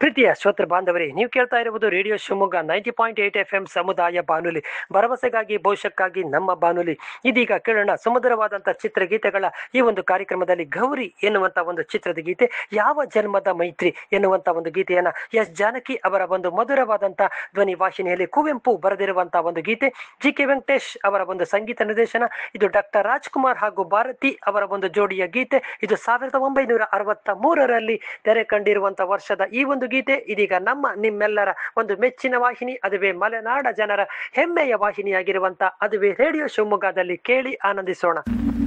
ಪ್ರೀತಿಯ ಶ್ರೋತೃ ಬಾಂಧವರೇ ನೀವು ಕೇಳ್ತಾ ಇರುವುದು radio Shivamogga ninety point eight F M ಸಮುದಾಯ ಬಾನುಲಿ ಭರವಸೆಗಾಗಿ ಭವಿಷ್ಯಕ್ಕಾಗಿ ನಮ್ಮ ಬಾನುಲಿ ಇದೀಗ ಕೇಳೋಣ ಸುಮಧುರವಾದಂಥ ಚಿತ್ರಗೀತೆಗಳ ಈ ಒಂದು ಕಾರ್ಯಕ್ರಮದಲ್ಲಿ ಗೌರಿ ಎನ್ನುವಂಥ ಒಂದು ಚಿತ್ರದ ಗೀತೆ ಯಾವ ಜನ್ಮದ ಮೈತ್ರಿ ಎನ್ನುವಂಥ ಒಂದು ಗೀತೆಯನ್ನ ಎಸ್ ಜಾನಕಿ ಅವರ ಒಂದು ಮಧುರವಾದಂಥ ಧ್ವನಿ ವಾಹಿನಿಯಲ್ಲಿ ಕುವೆಂಪು ಬರೆದಿರುವಂತಹ ಒಂದು ಗೀತೆ ಜಿ ಕೆ ವೆಂಕಟೇಶ್ ಅವರ ಒಂದು ಸಂಗೀತ ನಿರ್ದೇಶನ ಇದು ಡಾಕ್ಟರ್ ರಾಜ್ಕುಮಾರ್ ಹಾಗೂ ಭಾರತಿ ಅವರ ಒಂದು ಜೋಡಿಯ ಗೀತೆ ಇದು ಸಾವಿರದ ಒಂಬೈನೂರ ಅರವತ್ತ ಮೂರರಲ್ಲಿ ತೆರೆ ಕಂಡಿರುವಂತಹ ವರ್ಷದ ಈ ಒಂದು ಗೀತೆ ಇದೀಗ ನಮ್ಮ ನಿಮ್ಮೆಲ್ಲರ ಒಂದು ಮೆಚ್ಚಿನ ವಾಹಿನಿ ಅದುವೇ ಮಲೆನಾಡ ಜನರ ಹೆಮ್ಮೆಯ ವಾಹಿನಿಯಾಗಿರುವಂತ ಅದುವೇ ರೇಡಿಯೋ ಶಿವಮೊಗ್ಗದಲ್ಲಿ ಕೇಳಿ ಆನಂದಿಸೋಣ